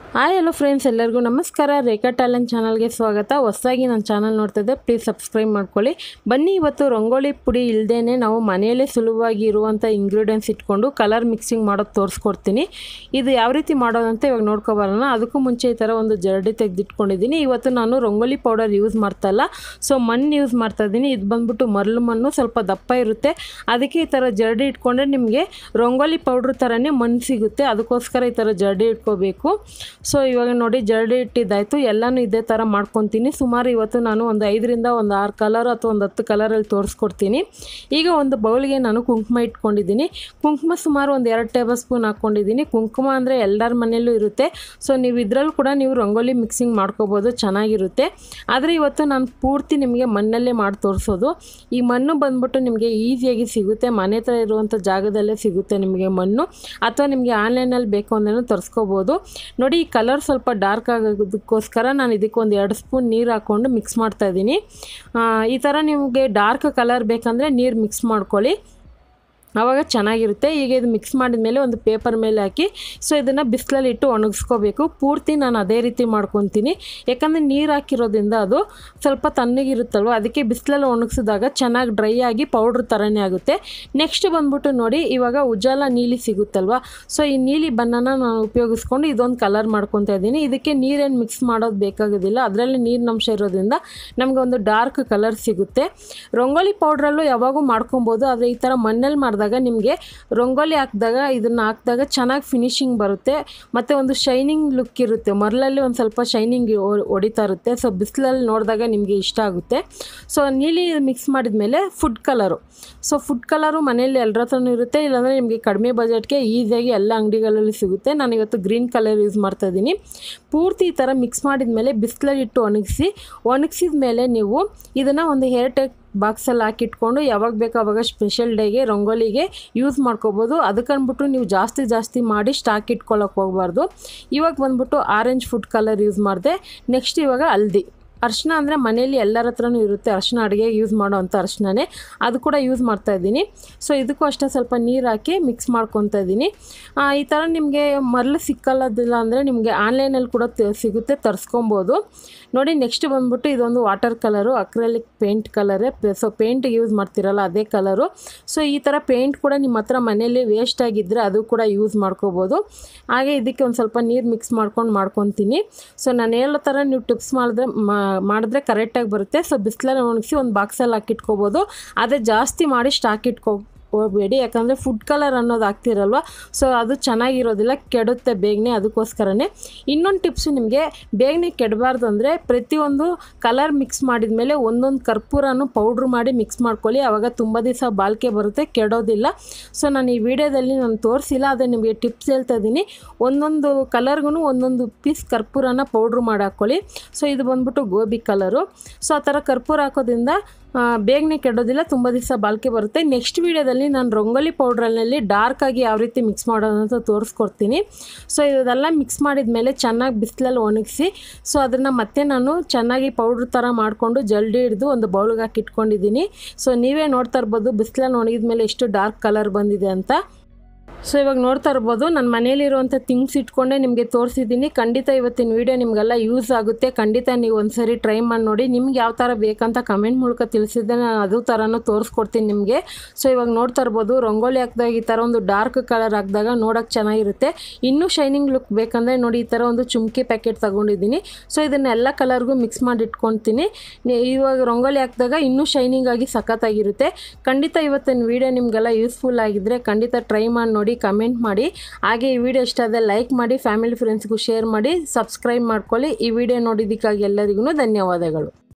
hi hello friends ಎಲ್ಲರಿಗೂ ನಮಸ್ಕಾರ ರೇಖಾ talent ಚಾನಲ್ಗೆ ಸ್ವಾಗತ ಹೊಸದಾಗಿ ನನ್ನ ಚಾನಲ್ ನೋಡ್ತಿದ್ದೆ ಪ್ಲೀಸ್ ಸಬ್ಸ್ಕ್ರೈಬ್ ಮಾಡ್ಕೊಳ್ಳಿ ಬನ್ನಿ ಇವತ್ತು ರಂಗೋಲಿ ಪುಡಿ ಇಲ್ಲದೇ ನಾವು ಮನೆಯಲ್ಲೇ ಸುಲಭವಾಗಿ ಇರುವಂಥ ಇಂಗ್ರೀಡಿಯೆಂಟ್ಸ್ ಇಟ್ಕೊಂಡು ಕಲರ್ ಮಿಕ್ಸಿಂಗ್ ಮಾಡೋದು ತೋರಿಸ್ಕೊಡ್ತೀನಿ ಇದು ಯಾವ ರೀತಿ ಮಾಡೋದಂತ ಇವಾಗ ನೋಡ್ಕೊಬರೋಣ ಅದಕ್ಕೂ ಮುಂಚೆ ಈ ಥರ ಒಂದು ಜರಡಿ ತೆಗೆದಿಟ್ಕೊಂಡಿದ್ದೀನಿ ಇವತ್ತು ನಾನು ರಂಗೋಲಿ ಪೌಡರ್ ಯೂಸ್ ಮಾಡ್ತಾ ಇಲ್ಲ ಸೊ ಮಣ್ಣು ಯೂಸ್ ಮಾಡ್ತಾ ಇದ್ದೀನಿ ಇದು ಬಂದ್ಬಿಟ್ಟು ಮರಳು ಮಣ್ಣು ಸ್ವಲ್ಪ ದಪ್ಪ ಇರುತ್ತೆ ಅದಕ್ಕೆ ಈ ಥರ ಜರಡಿ ಇಟ್ಕೊಂಡ್ರೆ ನಿಮಗೆ ರಂಗೋಲಿ ಪೌಡ್ರ್ ಥರನೇ ಮಣ್ಣು ಸಿಗುತ್ತೆ ಅದಕ್ಕೋಸ್ಕರ ಈ ಥರ ಜರಡಿ ಇಟ್ಕೋಬೇಕು ಸೊ ಇವಾಗ ನೋಡಿ ಜರಡಿ ಇಟ್ಟಿದ್ದಾಯಿತು ಎಲ್ಲನೂ ಇದೇ ಥರ ಮಾಡ್ಕೊತೀನಿ ಸುಮಾರು ಇವತ್ತು ನಾನು ಒಂದು ಐದರಿಂದ ಒಂದು ಆರು ಕಲರ್ ಅಥವಾ ಒಂದು ಹತ್ತು ಕಲರಲ್ಲಿ ತೋರಿಸ್ಕೊಡ್ತೀನಿ ಈಗ ಒಂದು ಬೌಲ್ಗೆ ನಾನು ಕುಂಕುಮ ಇಟ್ಕೊಂಡಿದ್ದೀನಿ ಕುಂಕುಮ ಸುಮಾರು ಒಂದು ಎರಡು ಟೇಬಲ್ ಸ್ಪೂನ್ ಹಾಕ್ಕೊಂಡಿದ್ದೀನಿ ಕುಂಕುಮ ಅಂದರೆ ಎಲ್ಲರ ಮನೆಯಲ್ಲೂ ಇರುತ್ತೆ ಸೊ ನೀವು ಇದರಲ್ಲೂ ಕೂಡ ನೀವು ರಂಗೋಲಿ ಮಿಕ್ಸಿಂಗ್ ಮಾಡ್ಕೋಬೋದು ಚೆನ್ನಾಗಿರುತ್ತೆ ಆದರೆ ಇವತ್ತು ನಾನು ಪೂರ್ತಿ ನಿಮಗೆ ಮಣ್ಣಲ್ಲೇ ಮಾಡಿ ತೋರಿಸೋದು ಈ ಮಣ್ಣು ಬಂದ್ಬಿಟ್ಟು ನಿಮಗೆ ಈಸಿಯಾಗಿ ಸಿಗುತ್ತೆ ಮನೆ ಹತ್ರ ಇರುವಂಥ ಜಾಗದಲ್ಲೇ ಸಿಗುತ್ತೆ ನಿಮಗೆ ಮಣ್ಣು ಅಥವಾ ನಿಮಗೆ ಆನ್ಲೈನಲ್ಲಿ ಬೇಕು ಅಂದ್ರೂ ತರಿಸ್ಕೋಬೋದು ನೋಡಿ ಈ ಕಲರ್ ಸ್ವಲ್ಪ ಡಾರ್ಕ್ ಆಗೋದಕ್ಕೋಸ್ಕರ ನಾನು ಇದಕ್ಕೆ ಒಂದು ಎರಡು ಸ್ಪೂನ್ ನೀರು ಹಾಕ್ಕೊಂಡು ಮಿಕ್ಸ್ ಮಾಡ್ತಾ ಇದ್ದೀನಿ ಈ ಥರ ನಿಮಗೆ ಡಾರ್ಕ್ ಕಲರ್ ಬೇಕಂದರೆ ನೀರು ಮಿಕ್ಸ್ ಮಾಡ್ಕೊಳ್ಳಿ ಆವಾಗ ಚೆನ್ನಾಗಿರುತ್ತೆ ಈಗ ಇದು ಮಿಕ್ಸ್ ಮಾಡಿದ ಮೇಲೆ ಒಂದು ಪೇಪರ್ ಮೇಲೆ ಹಾಕಿ ಸೊ ಇದನ್ನು ಬಿಸಿಲಲ್ಲಿ ಇಟ್ಟು ಒಣಗಿಸ್ಕೋಬೇಕು ಪೂರ್ತಿ ನಾನು ಅದೇ ರೀತಿ ಮಾಡ್ಕೊತೀನಿ ಯಾಕಂದರೆ ನೀರು ಹಾಕಿರೋದ್ರಿಂದ ಅದು ಸ್ವಲ್ಪ ತಣ್ಣಗಿರುತ್ತಲ್ವ ಅದಕ್ಕೆ ಬಿಸಿಲಲ್ಲಿ ಒಣಗಿಸಿದಾಗ ಚೆನ್ನಾಗಿ ಡ್ರೈ ಆಗಿ ಪೌಡ್ರ್ ಥರನೇ ಆಗುತ್ತೆ ನೆಕ್ಸ್ಟ್ ಬಂದ್ಬಿಟ್ಟು ನೋಡಿ ಇವಾಗ ಉಜಾಲ ನೀಲಿ ಸಿಗುತ್ತಲ್ವ ಸೊ ಈ ನೀಲಿ ಬಣ್ಣನ ನಾನು ಉಪಯೋಗಿಸ್ಕೊಂಡು ಇದೊಂದು ಕಲರ್ ಮಾಡ್ಕೊತಾ ಇದ್ದೀನಿ ಇದಕ್ಕೆ ನೀರೇನು ಮಿಕ್ಸ್ ಮಾಡೋದು ಬೇಕಾಗೋದಿಲ್ಲ ಅದರಲ್ಲಿ ನೀರಿನಂಶ ಇರೋದ್ರಿಂದ ನಮಗೆ ಒಂದು ಡಾರ್ಕ್ ಕಲರ್ ಸಿಗುತ್ತೆ ರಂಗೋಲಿ ಪೌಡ್ರಲ್ಲೂ ಯಾವಾಗೂ ಮಾಡ್ಕೊಬೋದು ಆದರೆ ಈ ಥರ ಮಣ್ಣಲ್ಲಿ ಮಾಡಿದಾಗ ನಿಮಗೆ ರಂಗೋಲಿ ಹಾಕಿದಾಗ ಇದನ್ನು ಹಾಕಿದಾಗ ಚೆನ್ನಾಗಿ ಫಿನಿಶಿಂಗ್ ಬರುತ್ತೆ ಮತ್ತು ಒಂದು ಶೈನಿಂಗ್ ಲುಕ್ ಇರುತ್ತೆ ಮರಳಲ್ಲಿ ಒಂದು ಸ್ವಲ್ಪ ಶೈನಿಂಗ್ ಹೊಡಿತಾ ಇರುತ್ತೆ ಸೊ ಬಿಸಿಲಲ್ಲಿ ನೋಡಿದಾಗ ನಿಮಗೆ ಇಷ್ಟ ಆಗುತ್ತೆ ಸೊ ನೀಲಿ ಮಿಕ್ಸ್ ಮಾಡಿದ ಮೇಲೆ food colour so food colour ಮನೆಯಲ್ಲಿ ಎಲ್ಲರ ಹತ್ರನೂ ಇರುತ್ತೆ ಇಲ್ಲಾಂದರೆ ನಿಮಗೆ ಕಡಿಮೆ ಬಜೆಟ್ಗೆ ಈಸಿಯಾಗಿ ಎಲ್ಲ ಅಂಗಡಿಗಳಲ್ಲಿ ಸಿಗುತ್ತೆ ನಾನು ಇವತ್ತು ಗ್ರೀನ್ ಕಲರ್ ಯೂಸ್ ಮಾಡ್ತಾ ಇದ್ದೀನಿ ಪೂರ್ತಿ ಈ ಥರ ಮಿಕ್ಸ್ ಮಾಡಿದ ಮೇಲೆ ಬಿಸಿಲಲ್ಲಿ ಇಟ್ಟು ಒಣಗಿಸಿ ಒಣಗಿಸಿದ ಮೇಲೆ ನೀವು ಇದನ್ನು ಒಂದು ಹೇರ್ ಟೆಕ್ ಬಾಕ್ಸಲ್ಲಿ ಹಾಕಿಟ್ಕೊಂಡು ಯಾವಾಗ ಬೇಕೋ ಆವಾಗ ಸ್ಪೆಷಲ್ ಡೇಗೆ ರಂಗೋಲಿಗೆ ಯೂಸ್ ಮಾಡ್ಕೋಬೋದು ಅದಕ್ಕನ್ಬಿಟ್ಟು ನೀವು ಜಾಸ್ತಿ ಜಾಸ್ತಿ ಮಾಡಿ ಸ್ಟಾಕ್ ಇಟ್ಕೊಳ್ಳೋಕೆ ಹೋಗಬಾರ್ದು ಇವಾಗ ಬಂದ್ಬಿಟ್ಟು ಆರೆಂಜ್ ಫುಡ್ ಕಲರ್ ಯೂಸ್ ಮಾಡಿದೆ ನೆಕ್ಸ್ಟ್ ಇವಾಗ ಹಲ್ದಿ ಅರ್ಶಿನ ಅಂದರೆ ಮನೆಯಲ್ಲಿ ಎಲ್ಲರ ಹತ್ರನೂ ಇರುತ್ತೆ ಅರ್ಶಿನ ಅಡುಗೆಗೆ ಯೂಸ್ ಮಾಡೋ ಅಂಥ ಅರ್ಶಿನನೇ ಅದು ಕೂಡ ಯೂಸ್ ಮಾಡ್ತಾ ಇದ್ದೀನಿ ಸೊ ಇದಕ್ಕೂ ಅಷ್ಟೇ ಸ್ವಲ್ಪ ನೀರು ಹಾಕಿ ಮಿಕ್ಸ್ ಮಾಡ್ಕೊತಾ ಇದ್ದೀನಿ ಈ ಥರ ನಿಮಗೆ ಮರಳು ಸಿಕ್ಕಲ್ಲದಿಲ್ಲ ಅಂದರೆ ನಿಮಗೆ ಆನ್ಲೈನಲ್ಲಿ ಕೂಡ ಸಿಗುತ್ತೆ ತರಿಸ್ಕೊಬೋದು ನೋಡಿ ನೆಕ್ಸ್ಟ್ ಬಂದ್ಬಿಟ್ಟು ಇದೊಂದು ವಾಟರ್ ಕಲರು ಅಕ್ರಲಿಕ್ ಪೇಂಟ್ ಕಲರೇ ಸೊ ಪೇಂಟ್ ಯೂಸ್ ಮಾಡ್ತಿರಲ್ಲ ಅದೇ ಕಲರು ಸೊ ಈ ಥರ ಪೇಂಟ್ ಕೂಡ ನಿಮ್ಮ ಹತ್ರ ಮನೆಯಲ್ಲಿ ವೇಸ್ಟ್ ಆಗಿದ್ದರೆ ಅದು ಕೂಡ ಯೂಸ್ ಮಾಡ್ಕೋಬೋದು ಹಾಗೆ ಇದಕ್ಕೆ ಒಂದು ಸ್ವಲ್ಪ ನೀರು ಮಿಕ್ಸ್ ಮಾಡ್ಕೊಂಡು ಮಾಡ್ಕೊತೀನಿ ಸೊ ನಾನು ಹೇಳೋ ಥರ ನೀವು ಟಿಪ್ಸ್ ಮಾಡಿದ್ರೆ ಮಾಡಿದ್ರೆ ಕರೆಕ್ಟಾಗಿ ಬರುತ್ತೆ ಸೊ ಬಿಸಿಲಲ್ಲಿ ಒಣಗಿಸಿ ಒಂದು ಬಾಕ್ಸಲ್ಲಿ ಹಾಕಿಟ್ಕೋಬೋದು ಅದೇ ಜಾಸ್ತಿ ಮಾಡಿ ಸ್ಟಾಕ್ ಇಟ್ಕೋ ಹೋಗಬೇಡಿ ಯಾಕಂದರೆ ಫುಡ್ ಕಲರ್ ಅನ್ನೋದು ಹಾಕ್ತಿರಲ್ವ ಸೊ ಅದು ಚೆನ್ನಾಗಿರೋದಿಲ್ಲ ಕೆಡುತ್ತೆ ಬೇಗನೆ ಅದಕ್ಕೋಸ್ಕರನೇ ಇನ್ನೊಂದು ಟಿಪ್ಸು ನಿಮಗೆ ಬೇಗನೆ ಕೆಡಬಾರ್ದು ಅಂದರೆ ಪ್ರತಿಯೊಂದು ಕಲರ್ ಮಿಕ್ಸ್ ಮಾಡಿದ ಮೇಲೆ ಒಂದೊಂದು ಕರ್ಪೂರನು ಪೌಡ್ರ್ ಮಾಡಿ ಮಿಕ್ಸ್ ಮಾಡ್ಕೊಳ್ಳಿ ಆವಾಗ ತುಂಬ ದಿವಸ ಬಾಳಿಕೆ ಬರುತ್ತೆ ಕೆಡೋದಿಲ್ಲ ಸೊ ನಾನು ಈ ವಿಡಿಯೋದಲ್ಲಿ ನಾನು ತೋರಿಸಿಲ್ಲ ಅದೇ ನಿಮಗೆ ಟಿಪ್ಸ್ ಹೇಳ್ತಾ ಇದ್ದೀನಿ ಒಂದೊಂದು ಕಲರ್ಗೂ ಒಂದೊಂದು ಪೀಸ್ ಕರ್ಪೂರನ ಪೌಡ್ರ್ ಮಾಡಿ ಹಾಕ್ಕೊಳ್ಳಿ ಸೊ ಇದು ಬಂದ್ಬಿಟ್ಟು ಗೋಬಿ ಕಲರು ಸೊ ಆ ಥರ ಕರ್ಪೂರ ಹಾಕೋದ್ರಿಂದ ಬೇಗನೆ ಕೆಡೋದಿಲ್ಲ ತುಂಬ ದಿವಸ ಬಾಳಿಕೆ ಬರುತ್ತೆ ನೆಕ್ಸ್ಟ್ ವೀಡಿಯೋದಲ್ಲಿ ನಾನು ರಂಗೋಲಿ ಪೌಡ್ರಲ್ಲಿ ಡಾರ್ಕಾಗಿ ಯಾವ ರೀತಿ ಮಿಕ್ಸ್ ಮಾಡೋದು ಅಂತ ತೋರಿಸ್ಕೊಡ್ತೀನಿ ಸೊ ಇದೆಲ್ಲ ಮಿಕ್ಸ್ ಮಾಡಿದ ಮೇಲೆ ಚೆನ್ನಾಗಿ ಬಿಸಿಲಲ್ಲಿ ಒಣಗಿಸಿ ಸೊ ಅದನ್ನು ಮತ್ತೆ ನಾನು ಚೆನ್ನಾಗಿ ಪೌಡ್ರ್ ಥರ ಮಾಡಿಕೊಂಡು ಜಲ್ಡಿ ಹಿಡಿದು ಒಂದು ಬೌಲ್ಗೆ ಹಾಕಿ ಇಟ್ಕೊಂಡಿದ್ದೀನಿ ಸೊ ನೀವೇ ನೋಡ್ತಾ ಇರ್ಬೋದು ಬಿಸಿಲಲ್ಲಿ ಒಣಗಿದ ಮೇಲೆ ಎಷ್ಟು ಡಾರ್ಕ್ ಕಲರ್ ಬಂದಿದೆ ಅಂತ ಸೊ ಇವಾಗ ನೋಡ್ತಾ ಇರ್ಬೋದು ನನ್ನ ಮನೇಲಿರುವಂಥ ಥಿಂಗ್ಸ್ ಇಟ್ಕೊಂಡೆ ನಿಮಗೆ ತೋರಿಸಿದ್ದೀನಿ ಖಂಡಿತ ಇವತ್ತಿನ ವೀಡಿಯೋ ನಿಮಗೆಲ್ಲ ಯೂಸ್ ಆಗುತ್ತೆ ಖಂಡಿತ ನೀವು ಒಂದು ಸರಿ ಟ್ರೈ ಮಾಡಿ ನೋಡಿ ನಿಮ್ಗೆ ಯಾವ ಥರ ಬೇಕಂತ ಕಮೆಂಟ್ ಮೂಲಕ ತಿಳಿಸಿದ್ದೆ ನಾನು ಅದು ಥರನೂ ತೋರಿಸ್ಕೊಡ್ತೀನಿ ನಿಮಗೆ ಸೊ ಇವಾಗ ನೋಡ್ತಾ ಇರ್ಬೋದು ರಂಗೋಲಿ ಹಾಕಿದಾಗ ಈ ಥರ ಒಂದು ಡಾರ್ಕ್ ಕಲರ್ ಹಾಕಿದಾಗ ನೋಡೋಕ್ಕೆ ಚೆನ್ನಾಗಿರುತ್ತೆ ಇನ್ನೂ ಶೈನಿಂಗ್ ಲುಕ್ ಬೇಕಂದರೆ ನೋಡಿ ಈ ಥರ ಒಂದು ಚುಮ್ಕಿ ಪ್ಯಾಕೆಟ್ ತೊಗೊಂಡಿದ್ದೀನಿ ಸೊ ಇದನ್ನೆಲ್ಲ ಕಲರ್ಗೂ ಮಿಕ್ಸ್ ಮಾಡಿ ಇಟ್ಕೊತೀನಿ ಇವಾಗ ರಂಗೋಲಿ ಹಾಕಿದಾಗ ಇನ್ನೂ ಶೈನಿಂಗ್ ಆಗಿ ಸಖತ್ತಾಗಿರುತ್ತೆ ಖಂಡಿತ ಇವತ್ತಿನ ವೀಡಿಯೋ ನಿಮಗೆಲ್ಲ ಯೂಸ್ಫುಲ್ ಆಗಿದ್ದರೆ ಖಂಡಿತ ಟ್ರೈ ಮಾಡಿ ನೋಡಿ ಕಮೆಂಟ್ ಮಾಡಿ ಹಾಗೆ ಈ ವಿಡಿಯೋ ಇಷ್ಟ ಆದರೆ ಲೈಕ್ ಮಾಡಿ ಫ್ಯಾಮಿಲಿ ಫ್ರೆಂಡ್ಸ್ಗೂ ಶೇರ್ ಮಾಡಿ ಸಬ್ಸ್ಕ್ರೈಬ್ ಮಾಡ್ಕೊಳ್ಳಿ ಈ ವಿಡಿಯೋ ನೋಡಿದ್ದಕ್ಕಾಗಿ ಎಲ್ಲರಿಗೂ ಧನ್ಯವಾದಗಳು